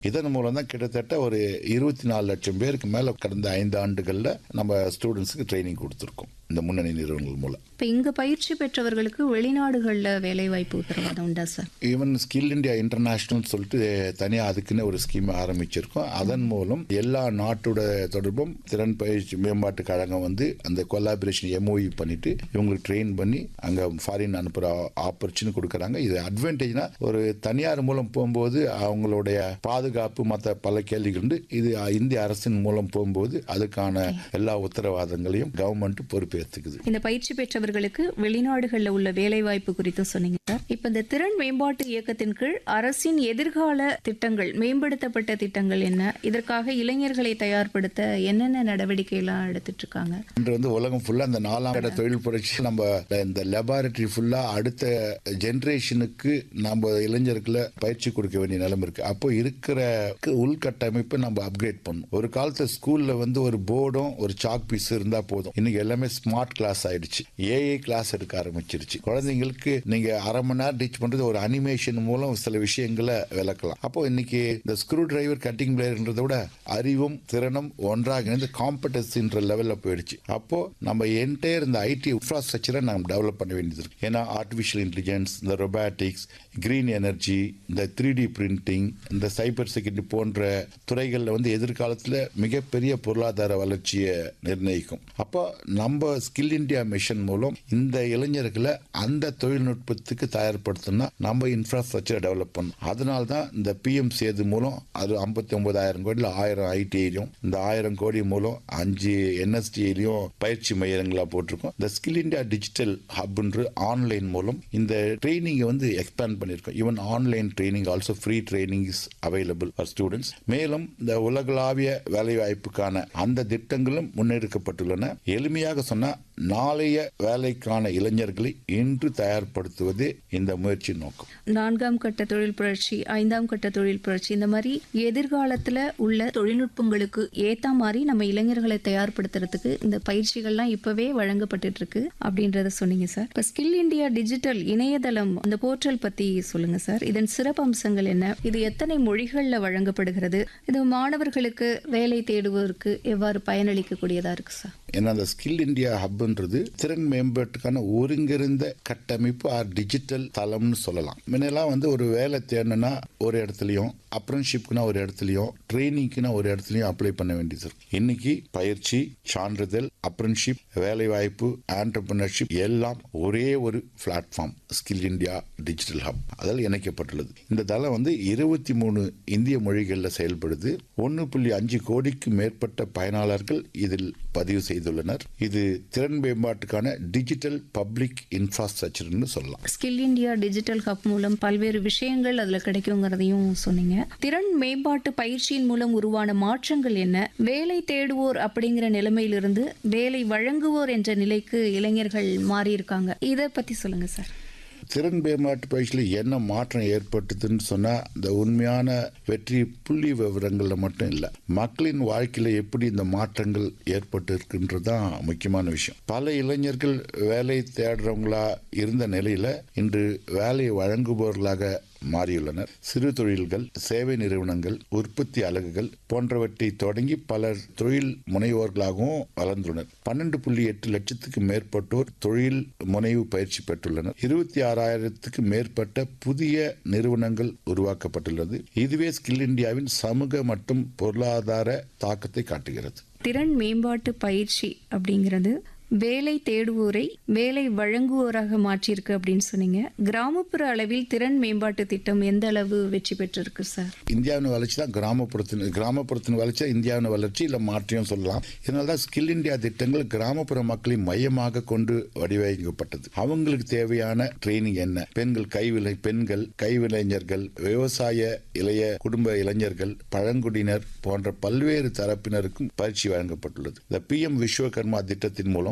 இதன் மூலம் தான் கிட்டத்தட்ட ஒரு இருபத்தி நாலு லட்சம் பேருக்கு மேல கடந்த ஐந்து ஆண்டுகள்ல நம்ம ஸ்டூடெண்ட்ஸுக்கு ட்ரைனிங் கொடுத்துருக்கோம் இந்த முன்னணி நிறுவனங்கள் மூலம் இப்போ இங்க பயிற்சி பெற்றவர்களுக்கு வெளிநாடுகள்ல வேலை வாய்ப்பு உத்தரவாதம் உண்டா sir even skill India international சொல்லிட்டு தனியாக அதுக்குன்னு ஒரு ஸ்கீம் ஆரம்பிச்சிருக்கோம் அதன் மூலம் எல்லா நாட்டோட தொடர்பும் திறன் பயிற்சி மேம்பாட்டு கழகம் வந்து அந்த கொலாபரேஷன் எம்ஓஇ பண்ணிட்டு இவங்களுக்கு ட்ரெயின் பண்ணி அங்கே ஃபாரின் அனுப்புகிற ஆப்பர்ச்சுனிட்டி கொடுக்குறாங்க இது அட்வான்டேஜ்னா ஒரு தனியார் மூலம் போகும்போது அவங்களுடைய பாதுகாப்பு மற்ற பல கேள்விகள் உண்டு இது இந்திய அரசின் மூலம் போகும்போது அதுக்கான எல்லா உத்தரவாதங்களையும் கவர்மெண்ட் பொறுப்பேற்றுக்குது இந்த பயிற்சி பெற்றவர்களுக்கு வெளிநாடுகள்ல உள்ள வேலை வாய்ப்பு குறித்து சொன்னீங்க சார் இப்ப இந்த திறன் மேம்பாட்டு இயக்கத்தின் கீழ் அரசின் எதிர்கால திட்டங்கள் மேம்படுத்தப்பட்ட திட்டங்கள் என்ன இதற்காக இளைஞர்களை தயார்படுத்த என்னென்ன நடவடிக்கை எல்லாம் எடுத்துட்டு இருக்காங்க இன்று வந்து உலகம் ஃபுல்லா இந்த நாலாம் கட்ட தொழில் புரட்சி நம்ம இந்த லெபார்டரி ஃபுல்லா அடுத்த ஜெனரேஷனுக்கு நம்ம இளைஞர்களை பயிற்சி கொடுக்க வேண்டிய நிலைமை இருக்கு அப்போ இருக்கிற உள்கட்டமைப்பை நம்ம அப்கிரேட் பண்ணணும் ஒரு காலத்துல ஸ்கூல்ல வந்து ஒரு போர்டும் ஒரு சாக் பீஸ் இருந்தா போதும் இன்னைக்கு எல்லாமே ஸ்மார்ட் கிளாஸ் ஆயிடுச்சு ஏஐ கிளாஸ் எடுக்க ஆரம்பிச்சிருச்சு குழந்தைங்களுக்கு நீங்க அரை மணி நேரம் டீச் பண்றது ஒரு அனிமேஷன் மூலம் சில விஷயங்களை விளக்கலாம் அப்போ இன்னைக்கு இந்த ஸ்க்ரூ டிரைவர் கட்டிங் பிளேயர்ன்றதை விட அறிவும் திறனும் ஒன்றாக இணைந்து காம்படன்சின்ற லெவல்ல போயிடுச்சு அப்போ நம்ம என்டையர் இந்த ஐடி இன்ஃப்ராஸ்ட்ரக்சரை நம்ம டெவலப் பண்ண வேண்டியது இருக்கு ஏன்னா ஆர்டிஃபிஷியல் இன்டெலிஜென்ஸ் இந்த ரொபாட்டிக்ஸ் கிரீன் எனர்ஜி இந்த த்ரீ டி பிரிண்டிங் இந்த சைபர் செக்யூரிட்டி போன்ற துறைகளில் வந்து எதிர்காலத்தில் மிகப்பெரிய பொருளாதார வளர்ச்சியை நிர்ணயிக்கும் அப்போ நம்ம ஸ்கில் இந்தியா மிஷன் மூலம் இந்த இளைஞர்களை அந்த தொழில்நுட்பத்துக்கு தயார்படுத்தணும்னா நம்ம இன்ஃப்ராஸ்ட்ரக்சரை டெவலப் பண்ணணும் அதனால தான் இந்த பிஎம் சேது மூலம் அது ஐம்பத்தி ஒன்பதாயிரம் கோடியில் ஆயிரம் ஐடிஐலையும் இந்த ஆயிரம் கோடி மூலம் அஞ்சு என்எஸ்டிலையும் பயிற்சி மையங்களா போட்டிருக்கோம் இந்த ஸ்கில் இந்தியா டிஜிட்டல் ஹப்ன்ற ஆன்லைன் மூலம் இந்த ட்ரைனிங்கை வந்து எக்ஸ்பேண்ட் பண்ணியிருக்கோம் even online training also free training is available for students மேலும் இந்த உலகளாவிய வேலை வாய்ப்புக்கான அந்த திட்டங்களும் முன்னெடுக்கப்பட்டுள்ளன எளிமையாக சொன்னா நாளைய வேலைக்கான இளைஞர்களை இன்று தயார்படுத்துவதே இந்த முயற்சி நோக்கம் நான்காம் கட்ட தொழில் புரட்சி ஐந்தாம் கட்ட தொழில் புரட்சி இந்த மாதிரி எதிர்காலத்துல உள்ள தொழில்நுட்பங்களுக்கு ஏத்த மாதிரி நம்ம இளைஞர்களை தயார்படுத்துறதுக்கு இந்த பயிற்சிகள்லாம் இப்பவே வழங்கப்பட்டுட்டு இருக்கு அப்படின்றத சொன்னீங்க சார் இப்ப ஸ்கில் இந்தியா டிஜிட்டல் இணையதளம் அந்த போர்ட்டல் பத்தி சொல்லுங்க சார் இதன் சிறப்பு அம்சங்கள் என்ன இது எத்தனை மொழிகள்ல வழங்கப்படுகிறது இது மாணவர்களுக்கு வேலை தேடுவோருக்கு எவ்வாறு பயனளிக்கக்கூடியதா இருக்கு சார் ஏன்னா அந்த ஸ்கில் இந்தியா ஹப்ன்றது திறன் மேம்பாட்டுக்கான ஒருங்கிருந்த கட்டமைப்பு ஆர் டிஜிட்டல் தளம்னு சொல்லலாம் முன்னெல்லாம் வந்து ஒரு வேலை தேடணும்னா ஒரு இடத்துலையும் அப்ரன்ஷிப்னா ஒரு இடத்துலையும் ட்ரைனிங்க்குனா ஒரு இடத்துலையும் அப்ளை பண்ண வேண்டியது இருக்கு இன்னைக்கு பயிற்சி சான்றிதழ் அப்ரன்ஷிப் வேலை வாய்ப்பு ஆண்டர்பிரினர்ஷிப் எல்லாம் ஒரே ஒரு platform skill India digital hub அதில் இணைக்கப்பட்டுள்ளது இந்த தளம் வந்து இருபத்தி மூணு இந்திய மொழிகளில் செயல்படுது ஒன்று புள்ளி அஞ்சு கோடிக்கு மேற்பட்ட பயனாளர்கள் இதில் பதிவு செய்துள்ளனர் இது திறன் மேம்பாட்டுக்கான டிஜிட்டல் பப்ளிக் இன்ஃப்ராஸ்ட்ரக்சர்னு சொல்லலாம் ஸ்கில் இந்தியா டிஜிட்டல் ஹப் மூலம் பல்வேறு விஷயங்கள் அதுல கிடைக்குங்கிறதையும் சொன்னீங்க திறன் மேம்பாட்டு பயிற்சியின் மூலம் உருவான மாற்றங்கள் என்ன வேலை தேடுவோர் அப்படிங்கிற நிலைமையிலிருந்து வேலை வழங்குவோர் என்ற நிலைக்கு இளைஞர்கள் மாறி இருக்காங்க இதை பத்தி சொல்லுங்க சார் திறன் மேம்பாட்டு பயிற்சியில் என்ன மாற்றம் ஏற்பட்டதுன்னு சொன்னா இந்த உண்மையான வெற்றி புள்ளி விவரங்கள்ல மட்டும் இல்லை மக்களின் வாழ்க்கையில எப்படி இந்த மாற்றங்கள் ஏற்பட்டு இருக்குன்றது தான் முக்கியமான விஷயம் பல இளைஞர்கள் வேலை தேடுறவங்களா இருந்த நிலையில இன்று வேலையை வழங்குபவர்களாக மாறியுள்ளனர் சிறு தொழில்கள் சேவை நிறுவனங்கள் உற்பத்தி அலகுகள் போன்றவற்றை தொடங்கி பலர் தொழில் முனைவோர்களாகவும் வளர்ந்துள்ளனர் பன்னெண்டு புள்ளி எட்டு லட்சத்துக்கு மேற்பட்டோர் தொழில் முனைவு பயிற்சி பெற்றுள்ளனர் இருபத்தி ஆறாயிரத்துக்கு மேற்பட்ட புதிய நிறுவனங்கள் உருவாக்கப்பட்டுள்ளது இதுவே ஸ்கில் இந்தியாவின் சமூக மற்றும் பொருளாதார தாக்கத்தை காட்டுகிறது திறன் மேம்பாட்டு பயிற்சி அப்படிங்கிறது வேலை தேடுவோரை வேலை வழங்குவோராக மாற்றியிருக்கு அப்படின்னு சொன்னீங்க கிராமப்புற அளவில் திறன் மேம்பாட்டு திட்டம் எந்த அளவு வெற்றி பெற்றிருக்கு சார் இந்தியாவின் வளர்ச்சி தான் கிராமப்புறத்தின் கிராமப்புறத்தின் வளர்ச்சி தான் இந்தியாவின் வளர்ச்சி இல்லை மாற்றியும் சொல்லலாம் இதனால தான் ஸ்கில் இந்தியா திட்டங்கள் கிராமப்புற மக்களை மையமாக கொண்டு வடிவமைக்கப்பட்டது அவங்களுக்கு தேவையான ட்ரைனிங் என்ன பெண்கள் கைவினை பெண்கள் கைவிளைஞர்கள் விவசாய இளைய குடும்ப இளைஞர்கள் பழங்குடியினர் போன்ற பல்வேறு தரப்பினருக்கும் பயிற்சி வழங்கப்பட்டுள்ளது இந்த பி எம் விஸ்வகர்மா திட்டத்தின் மூலம்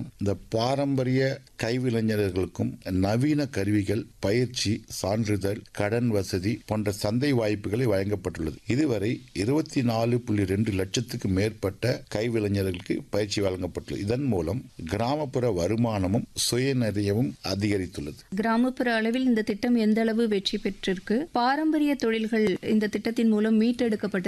இந்த பாரம்பரிய கைவிளைஞர்களுக்கும் நவீன கருவிகள் பயிற்சி சான்றிதழ் கடன் வசதி போன்ற சந்தை வாய்ப்புகளை வழங்கப்பட்டுள்ளது இதுவரை இருபத்தி நாலு புள்ளி ரெண்டு லட்சத்துக்கு மேற்பட்ட கைவிளைஞர்களுக்கு பயிற்சி வழங்கப்பட்டுள்ளது இதன் மூலம் கிராமப்புற வருமானமும் சுயநிறையவும் அதிகரித்துள்ளது கிராமப்புற அளவில் இந்த திட்டம் எந்த அளவு வெற்றி பெற்றிருக்கு பாரம்பரிய தொழில்கள் இந்த திட்டத்தின் மூலம் மீட்டெடுக்கப்பட்டு